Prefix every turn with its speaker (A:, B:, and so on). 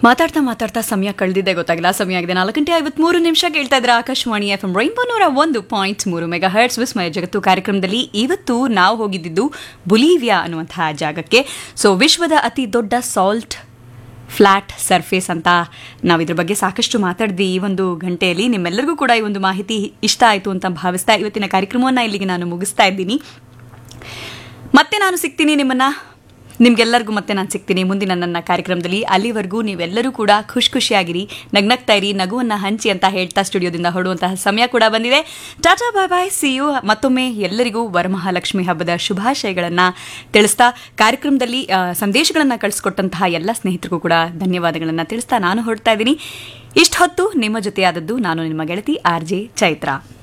A: ಮಾತಾಡ್ತಾ ಮಾತಾಡ್ತಾ ಸಮಯ ಕಳೆದಿದ್ದೆ ಗೊತ್ತಾಗಿಲ್ಲ ಸಮಯ ಆಗಿದೆ ನಾಲ್ಕು ಗಂಟೆ ಐವತ್ಮೂರು ನಿಮಿಷ ಕೇಳ್ತಾ ಇದ್ರೆ ಆಕಾಶವಾಣಿ ಎಫ್ ಎಂ ರೈನ್ಬೋ ನೂರ ಒಂದು ಪಾಯಿಂಟ್ ಮೂರು ಮೆಗಾ ಹರ್ಟ್ಸ್ ವಿಸ್ಮಯ ಜಗತ್ತು ಕಾರ್ಯಕ್ರಮದಲ್ಲಿ ಇವತ್ತು ನಾವು ಹೋಗಿದ್ದಿದ್ದು ಬುಲಿವಿಯಾ ಅನ್ನುವಂತಹ ಜಾಗಕ್ಕೆ ಸೊ ವಿಶ್ವದ ಅತಿ ದೊಡ್ಡ ಸಾಲ್ಟ್ ಫ್ಲಾಟ್ ಸರ್ಫೇಸ್ ಅಂತ ನಾವು ಇದ್ರ ಬಗ್ಗೆ ಸಾಕಷ್ಟು ಮಾತಾಡಿದ್ವಿ ಈ ಒಂದು ಗಂಟೆಯಲ್ಲಿ ನಿಮ್ಮೆಲ್ಲರಿಗೂ ಕೂಡ ಈ ಒಂದು ಮಾಹಿತಿ ಇಷ್ಟ ಆಯಿತು ಅಂತ ಭಾವಿಸ್ತಾ ಇವತ್ತಿನ ಕಾರ್ಯಕ್ರಮವನ್ನು ಇಲ್ಲಿಗೆ ನಾನು ಮುಗಿಸ್ತಾ ಇದ್ದೀನಿ ಮತ್ತೆ ನಾನು ಸಿಗ್ತೀನಿ ನಿಮ್ಮನ್ನ ನಿಮ್ಗೆಲ್ಲರಿಗೂ ಮತ್ತೆ ನಾನು ಸಿಗ್ತೀನಿ ಮುಂದಿನ ನನ್ನ ಕಾರ್ಯಕ್ರಮದಲ್ಲಿ ಅಲ್ಲಿವರೆಗೂ ನೀವೆಲ್ಲರೂ ಕೂಡ ಖುಷಿ ಖುಷಿಯಾಗಿರಿ ನಗ್ನಗ್ತಾ ಇರಿ ನಗುವನ್ನ ಹಂಚಿ ಅಂತ ಹೇಳ್ತಾ ಸ್ಟುಡಿಯೋದಿಂದ ಹೊರಡುವಂತಹ ಸಮಯ ಕೂಡ ಬಂದಿದೆ tata bye bye see you ಮತ್ತೊಮ್ಮೆ ಎಲ್ಲರಿಗೂ ವರಮಹಾಲಕ್ಷ್ಮಿ ಹಬ್ಬದ ಶುಭಾಶಯಗಳನ್ನು ತಿಳಿಸ್ತಾ ಕಾರ್ಯಕ್ರಮದಲ್ಲಿ ಆ, ಸಂದೇಶಗಳನ್ನು ಕಳಿಸ್ಕೊಟ್ಟಂತಹ ಎಲ್ಲ ಸ್ನೇಹಿತರಿಗೂ ಕೂಡ ಧನ್ಯವಾದಗಳನ್ನು ತಿಳಿಸ್ತಾ ನಾನು ಹೊರಡ್ತಾ ಇದ್ದೀನಿ ಇಷ್ಟು ಹೊತ್ತು ನಿಮ್ಮ ಜೊತೆಯಾದದ್ದು ನಾನು ನಿಮ್ಮ ಗೆಳತಿ ಆರ್ ಜೆ ಚೈತ್ರಾ